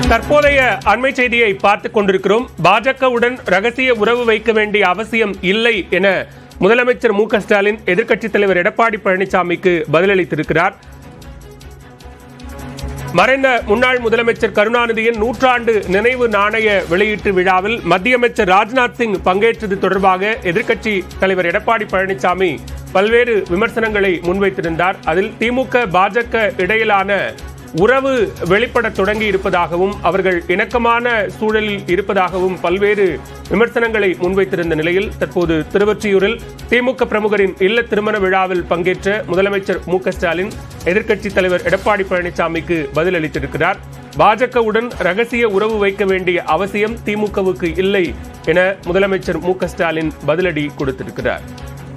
தற்போதைய அண்மை செய்தியை பார்த்துக் கொண்டிருக்கிறோம் பாஜகவுடன் ரகசிய உறவு வைக்க வேண்டிய அவசியம் இல்லை என முதலமைச்சர் மு க ஸ்டாலின் எதிர்க்கட்சித் தலைவர் எடப்பாடி பழனிசாமிக்கு பதிலளித்திருக்கிறார் மறைந்த முன்னாள் முதலமைச்சர் கருணாநிதியின் நூற்றாண்டு நினைவு நாணய வெளியீட்டு விழாவில் மத்திய அமைச்சர் ராஜ்நாத் சிங் பங்கேற்றது தொடர்பாக எதிர்க்கட்சி தலைவர் எடப்பாடி பழனிசாமி பல்வேறு விமர்சனங்களை முன்வைத்திருந்தார் அதில் திமுக பாஜக இடையிலான உறவு வெளிப்பட தொடங்கி இருப்பதாகவும் அவர்கள் இணக்கமான சூழலில் இருப்பதாகவும் பல்வேறு விமர்சனங்களை முன்வைத்திருந்த நிலையில் தற்போது திருவொற்றியூரில் திமுக பிரமுகரின் இல்ல திருமண விழாவில் பங்கேற்ற முதலமைச்சர் மு க ஸ்டாலின் எதிர்க்கட்சித் தலைவர் எடப்பாடி பழனிசாமிக்கு பதிலளித்திருக்கிறார் பாஜகவுடன் ரகசிய உறவு வைக்க வேண்டிய அவசியம் திமுகவுக்கு இல்லை என முதலமைச்சர் மு க ஸ்டாலின் பதிலடி கொடுத்திருக்கிறார்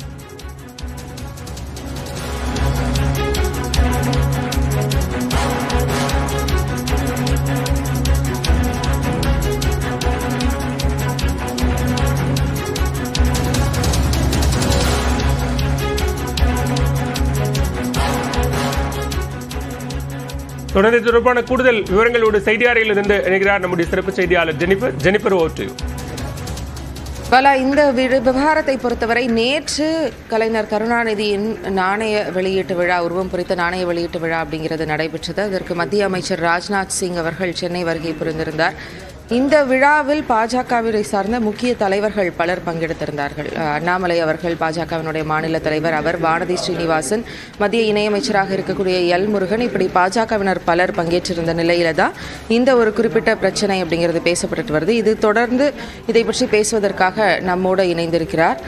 தொடர்ந்து இது தொடர்பான கூடுதல் விவரங்களோடு செய்தியாரையில் இருந்து இணைகிறார் நம்முடைய சிறப்பு செய்தியாளர் ஜெனிஃபர் ஜெனிஃபர் ஓட்டு பல இந்த வி- விவகாரத்தை பொறுத்தவரை நேற்று கலைஞர் கருணாநிதியின் நாணய வெளியீட்டு விழா உருவம் குறித்த நாணய வெளியீட்டு விழா அப்படிங்கிறது நடைபெற்றது அதற்கு மத்திய அமைச்சர் ராஜ்நாத் சிங் அவர்கள் சென்னை வருகை புரிந்திருந்தார் இந்த விழாவில் பாஜகவினை சார்ந்த முக்கிய தலைவர்கள் பலர் பங்கெடுத்திருந்தார்கள் அஹ், அண்ணாமலை அவர்கள் பாஜகவினுடைய மாநில தலைவர் அவர் வானதி ஸ்ரீனிவாசன் மத்திய இணையமைச்சராக இருக்கக்கூடிய எல் முருகன் இப்படி பாஜகவினர் பலர் பங்கேற்றிருந்த நிலையில தான் இந்த ஒரு குறிப்பிட்ட பிரச்சனை அப்படிங்கிறது பேசப்பட்டு வருது இது தொடர்ந்து இதை பற்றி பேசுவதற்காக நம்மோடு இணைந்திருக்கிறார்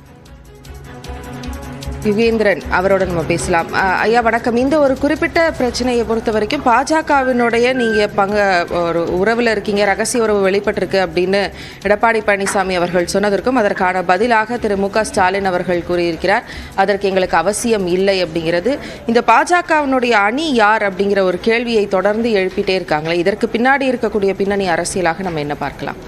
யுகேந்திரன் அவரோட நம்ம பேசலாம் அஹ், ஐயா வணக்கம் இந்த ஒரு குறிப்பிட்ட பிரச்சனையை பொறுத்த வரைக்கும் பாஜகவினுடைய நீங்க பங்க ஒரு உறவில் இருக்கீங்க ரகசிய உறவு வெளிப்பட்டிருக்கு அப்படின்னு எடப்பாடி பழனிசாமி அவர்கள் சொன்னதற்கும் அதற்கான பதிலாக திரு மு க ஸ்டாலின் அவர்கள் கூறியிருக்கிறார் அதற்கு எங்களுக்கு அவசியம் இல்லை அப்படிங்கிறது இந்த பாஜகவினுடைய அணி யார் அப்படிங்கிற ஒரு கேள்வியை தொடர்ந்து எழுப்பிட்டே இருக்காங்களே இதற்கு பின்னாடி இருக்கக்கூடிய பின்னணி அரசியலாக நம்ம என்ன பார்க்கலாம்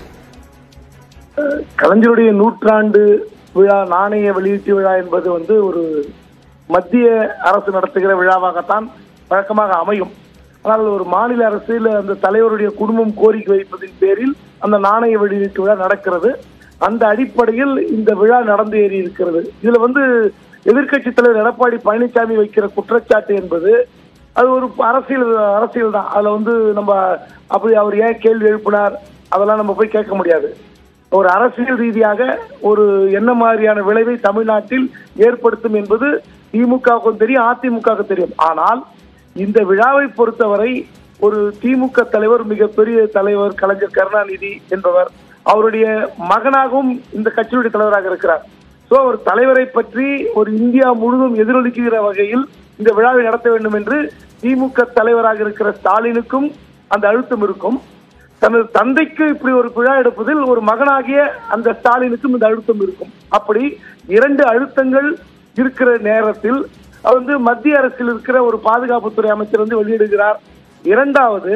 கலைஞருடைய நூற்றாண்டு விழா நாணய வெளியீட்டு விழா என்பது வந்து ஒரு மத்திய அரசு நடத்துகிற விழாவாகத்தான் வழக்கமாக அமையும் ஆனால் ஒரு மாநில அரசில் அந்த தலைவருடைய குடும்பம் கோரிக்கை வைப்பதின் பேரில் அந்த நாணய வெளியீட்டு விழா நடக்கிறது அந்த அடிப்படையில் இந்த விழா நடந்து ஏறி இருக்கிறது இதுல வந்து எதிர்க்கட்சி தலைவர் எடப்பாடி பழனிசாமி வைக்கிற குற்றச்சாட்டு என்பது அது ஒரு அரசியல் அரசியல் தான் அதுல வந்து நம்ம அப்படி அவர் ஏன் கேள்வி எழுப்பினார் அதெல்லாம் நம்ம போய் கேட்க முடியாது ஒரு அரசியல் ரீதியாக ஒரு என்ன மாதிரியான விளைவை தமிழ்நாட்டில் ஏற்படுத்தும் என்பது திமுகவுக்கும் தெரியும் அதிமுகவுக்கும் தெரியும் ஆனால் இந்த விழாவை பொறுத்தவரை ஒரு திமுக தலைவர் மிகப்பெரிய தலைவர் கலைஞர் கருணாநிதி என்பவர் அவருடைய மகனாகவும் இந்த கட்சியுடைய தலைவராக இருக்கிறார் சோ ஒரு தலைவரை பற்றி ஒரு இந்தியா முழுவதும் எதிரொலிக்கிற வகையில் இந்த விழாவை நடத்த வேண்டும் என்று திமுக தலைவராக இருக்கிற ஸ்டாலினுக்கும் அந்த அழுத்தம் இருக்கும் தனது தந்தைக்கு இப்படி ஒரு விழா எடுப்பதில் ஒரு மகனாகிய அந்த ஸ்டாலினுக்கும் இந்த அழுத்தம் இருக்கும் அப்படி இரண்டு அழுத்தங்கள் இருக்கிற நேரத்தில் அவர் வந்து மத்திய அரசில் இருக்கிற ஒரு பாதுகாப்புத்துறை அமைச்சர் வந்து வெளியிடுகிறார் இரண்டாவது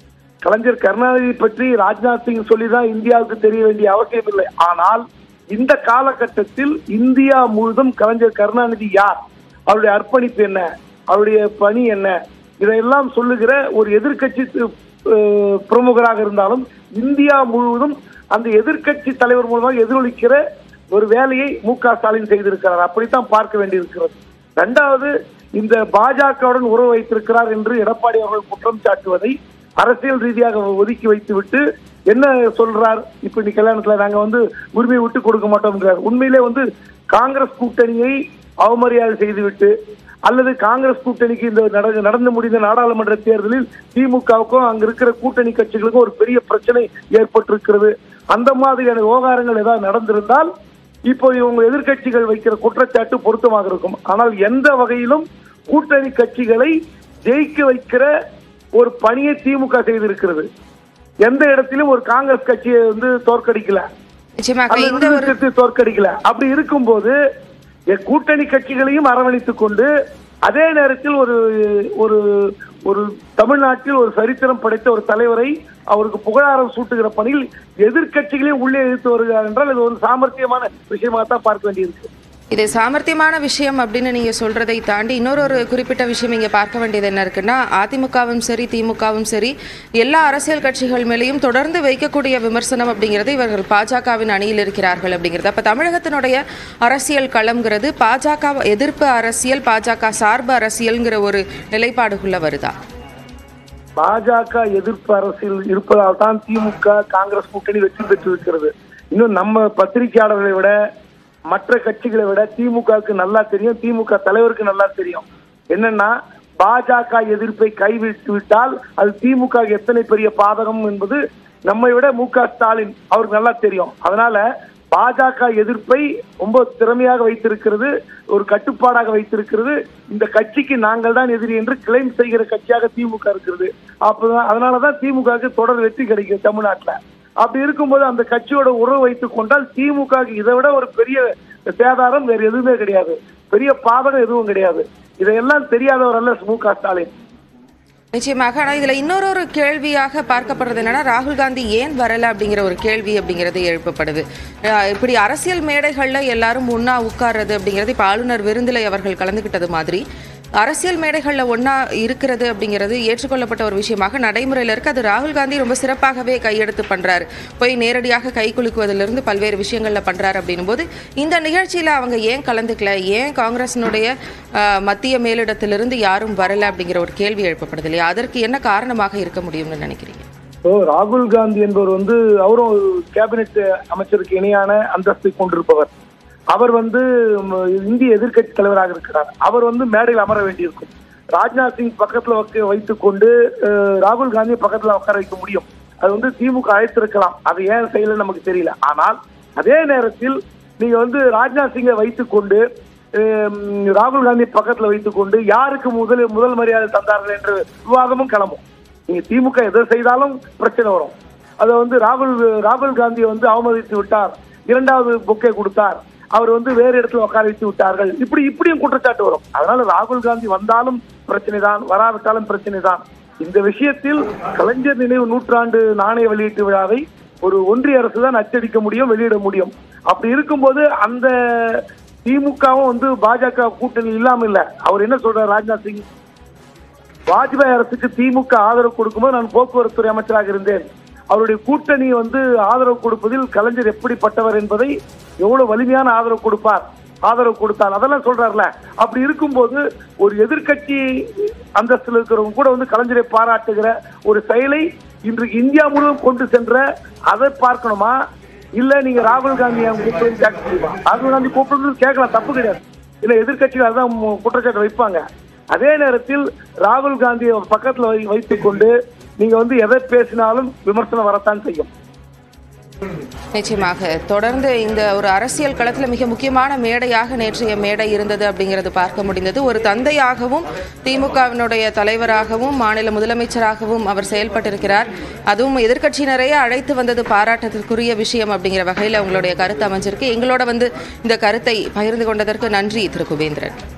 கலைஞர் கருணாநிதி பற்றி ராஜ்நாத் சிங் சொல்லிதான் இந்தியாவுக்கு தெரிய வேண்டிய அவசியம் இல்லை ஆனால் இந்த காலகட்டத்தில் இந்தியா முழுதும் கலைஞர் கருணாநிதி யார் அவருடைய அர்ப்பணிப்பு என்ன அவருடைய பணி என்ன இதையெல்லாம் சொல்லுகிற ஒரு எதிர்க்கட்சி அஹ், பிரமுகராக இருந்தாலும் இந்தியா முழுவதும் அந்த எதிர்க்கட்சி தலைவர் மூலமாக எதிரொலிக்கிற ஒரு வேலையை மு க ஸ்டாலின் செய்திருக்கிறார் அப்படித்தான் பார்க்க வேண்டியிருக்கிறது இரண்டாவது இந்த பாஜகவுடன் உறவு வைத்திருக்கிறார் என்று எடப்பாடி அவர்கள் குற்றம் சாட்டுவதை அரசியல் ரீதியாக ஒதுக்கி வைத்துவிட்டு என்ன சொல்றார் இப்ப நீ கல்யாணத்துல நாங்க வந்து உரிமையை விட்டு கொடுக்க மாட்டோம்ங்கிறார் உண்மையிலே வந்து காங்கிரஸ் கூட்டணியை அவமரியாதை செய்துவிட்டு அல்லது காங்கிரஸ் கூட்டணிக்கு இந்த நட- நடந்து முடிந்த நாடாளுமன்ற தேர்தலில் திமுகவுக்கும் அங்க இருக்கிற கூட்டணி கட்சிகளுக்கும் ஒரு பெரிய பிரச்சனை ஏற்பட்டிருக்கிறது அந்த மாதிரியான விவகாரங்கள் ஏதாவது நடந்திருந்தால் இப்போ இவங்க எதிர்க்கட்சிகள் வைக்கிற குற்றச்சாட்டு பொருத்தமாக இருக்கும் ஆனால் எந்த வகையிலும் கூட்டணி கட்சிகளை ஜெயிக்க வைக்கிற ஒரு பணியை திமுக செய்திருக்கிறது எந்த இடத்திலும் ஒரு காங்கிரஸ் கட்சியை வந்து தோற்கடிக்கல நிச்சயமாக அல்லது இந்த ஒரு விடுதலை தோற்கடிக்கல அப்படி இருக்கும்போது எ- கூட்டணி கட்சிகளையும் அரவணைத்துக் கொண்டு அதே நேரத்தில் ஒரு ஒரு ஒரு தமிழ்நாட்டில் ஒரு சரித்திரம் படைத்த ஒரு தலைவரை அவருக்கு புகழாரம் சூட்டுகிற பணியில் எதிர்க்கட்சிகளையும் உள்ளே இழுத்து வருகிறார் என்றால் இது ஒரு சாமர்த்தியமான விஷயமாக தான் பார்க்க வேண்டியிருக்கு இது சாமர்த்தியமான விஷயம் அப்படின்னு நீங்க சொல்றதை தாண்டி இன்னொரு ஒரு குறிப்பிட்ட விஷயம் இங்க பார்க்க வேண்டியது என்ன இருக்குன்னா அதிமுகவும் சரி திமுகவும் சரி எல்லா அரசியல் கட்சிகள் மேலேயும் தொடர்ந்து வைக்கக்கூடிய விமர்சனம் அப்படிங்கிறது இவர்கள் பாஜகவின் அணியில் இருக்கிறார்கள் அப்படிங்கிறது அப்ப தமிழகத்தினுடைய அரசியல் களம்ங்கிறது பாஜக எதிர்ப்பு அரசியல் பாஜக சார்பு அரசியல்ங்கிற ஒரு நிலைப்பாடுக்குள்ள வருதா பாஜக எதிர்ப்பு அரசியல் இருப்பதால் தான் திமுக காங்கிரஸ் கூட்டணி வெற்றி பெற்றிருக்கிறது இன்னும் நம்ம பத்திரிகையாளர்களை விட மற்ற கட்சிகளை விட திமுகவுக்கு நல்லா தெரியும் திமுக தலைவருக்கு நல்லா தெரியும் என்னன்னா பாஜக எதிர்ப்பை கைவிட்டு விட்டால் அது திமுக எத்தனை பெரிய பாதகம் என்பது நம்மை விட மு க ஸ்டாலின் அவருக்கு நல்லா தெரியும் அதனால பாஜக எதிர்ப்பை ரொம்ப திறமையாக வைத்திருக்கிறது ஒரு கட்டுப்பாடாக வைத்திருக்கிறது இந்த கட்சிக்கு நாங்கள் தான் எதிரி என்று கிளைம் செய்கிற கட்சியாக திமுக இருக்கிறது அப்பதான் அதனாலதான் திமுகவுக்கு தொடர் வெற்றி கிடைக்கும் தமிழ்நாட்டுல அப்படி இருக்கும்போது அந்த கட்சியோட உறவு வைத்துக் கொண்டால் திமுக இதை விட ஒரு பெரிய சேதாரம் வேற எதுவுமே கிடையாது பெரிய பாதகம் எதுவும் கிடையாது இதையெல்லாம் தெரியாதவர் அல்ல மு க ஸ்டாலின் நிச்சயமாக ஆனால் இதில் இன்னொரு ஒரு கேள்வியாக பார்க்கப்படுறது என்னன்னா ராகுல் காந்தி ஏன் வரல அப்படிங்கிற ஒரு கேள்வி அப்படிங்கிறது எழுப்பப்படுது அஹ் இப்படி அரசியல் மேடைகளில் எல்லாரும் ஒன்றா உட்கார்றது அப்படிங்கிறது இப்போ ஆளுநர் விருந்தில் அவர்கள் கலந்துக்கிட்டது மாதிரி அரசியல் மேடைகளில் ஒன்றா இருக்கிறது அப்படிங்கிறது ஏற்றுக்கொள்ளப்பட்ட ஒரு விஷயமாக நடைமுறையில் இருக்கு அது ராகுல் காந்தி ரொம்ப சிறப்பாகவே கையெடுத்து பண்றாரு போய் நேரடியாக கை குலுக்குவதிலிருந்து பல்வேறு விஷயங்களில் பண்றாரு அப்படின்னும் போது இந்த நிகழ்ச்சியில் அவங்க ஏன் கலந்துக்கல ஏன் காங்கிரசினுடைய அஹ், மத்திய மேலிடத்திலிருந்து யாரும் வரல அப்படிங்கிற ஒரு கேள்வி எழுப்பப்படுது இல்லையா அதற்கு என்ன காரணமாக இருக்க முடியும்னு நினைக்கிறீங்க இப்போ ராகுல் காந்தி என்பவர் வந்து அவரும் ஒரு கேபினெட் அமைச்சருக்கு இணையான அந்தஸ்தை கொண்டிருப்பவர் அவர் வந்து ம், இந்திய எதிர்க்கட்சி தலைவராக இருக்கிறார் அவர் வந்து மேடையில் அமர வேண்டியிருக்கும் ராஜ்நாத் சிங் பக்கத்துல வைக்க வைத்துக் கொண்டு அஹ், ராகுல் காந்தி பக்கத்துல உட்கார வைக்க முடியும் அது வந்து திமுக அழைத்திருக்கலாம் அது ஏன் செய்யல நமக்கு தெரியல ஆனால் அதே நேரத்தில் நீங்க வந்து ராஜ்நாத் சிங்கை வைத்துக் கொண்டு ஹம், ராகுல் காந்தி பக்கத்துல வைத்துக் கொண்டு யாருக்கு முதல் முதல் மரியாதை தந்தார்கள் என்ற விவாதமும் கிளம்பும் நீங்க திமுக எதை செய்தாலும் பிரச்சனை வரும் அதை வந்து ராகுல் ராகுல் காந்தியை வந்து அவமதித்து விட்டார் இரண்டாவது பொக்கே கொடுத்தார் அவர் வந்து வேறு இடத்துல உட்கார வைத்து விட்டார்கள் இப்படி இப்படியும் குற்றச்சாட்டு வரும் அதனால ராகுல் காந்தி வந்தாலும் பிரச்சனை தான் வராவிட்டாலும் பிரச்சனை தான் இந்த விஷயத்தில் கலைஞர் நினைவு நூற்றாண்டு நாணய வெளியீட்டு விழாவை ஒரு ஒன்றிய அரசு தான் அச்சடிக்க முடியும் வெளியிட முடியும் அப்படி இருக்கும்போது அந்த திமுகவும் வந்து பாஜக கூட்டணி இல்லாம இல்ல அவர் என்ன சொல்றாரு ராஜ்நாத் சிங் வாஜ்பாய் அரசுக்கு திமுக ஆதரவு கொடுக்கும்போது நான் போக்குவரத்து துறை அமைச்சராக இருந்தேன் அவருடைய கூட்டணி வந்து ஆதரவு கொடுப்பதில் கலைஞர் எப்படிப்பட்டவர் என்பதை எவ்வளவு வலிமையான ஆதரவு கொடுப்பார் ஆதரவு கொடுத்தார் அதெல்லாம் சொல்றாருல அப்படி இருக்கும்போது ஒரு எதிர்க்கட்சி அந்தஸ்தில் இருக்கிறவங்க கூட வந்து கலைஞரை பாராட்டுகிற ஒரு செயலை இன்றைக்கு இந்தியா முழுவதும் கொண்டு சென்ற அதை பார்க்கணுமா இல்ல நீங்க ராகுல் காந்தி கூப்பிட்டு கேட்க முடியுமா ராகுல் காந்தி கூப்பிட்டு கேட்கலாம் தப்பு கிடையாது இல்ல எதிர்க்கட்சிகள் அதான் மு- குற்றச்சாட்டு வைப்பாங்க அதே நேரத்தில் ராகுல் காந்தியை பக்கத்துல வை- வைத்துக் கொண்டு நீங்க வந்து எதை பேசினாலும் விமர்சனம் வரத்தான் செய்யும் நிச்சயமாக தொடர்ந்து இந்த ஒரு அரசியல் களத்தில் மிக முக்கியமான மேடையாக நேற்றைய மேடை இருந்தது அப்படிங்கிறது பார்க்க முடிந்தது ஒரு தந்தையாகவும் திமுகவினுடைய தலைவராகவும் மாநில முதலமைச்சராகவும் அவர் செயல்பட்டிருக்கிறார் அதுவும் எதிர்க்கட்சியினரையே அழைத்து வந்தது பாராட்டத்திற்குரிய விஷயம் அப்படிங்கிற வகையில் உங்களுடைய கருத்து அமைஞ்சிருக்கு எங்களோட வந்து இந்த கருத்தை பகிர்ந்து கொண்டதற்கு நன்றி திரு குபேந்திரன்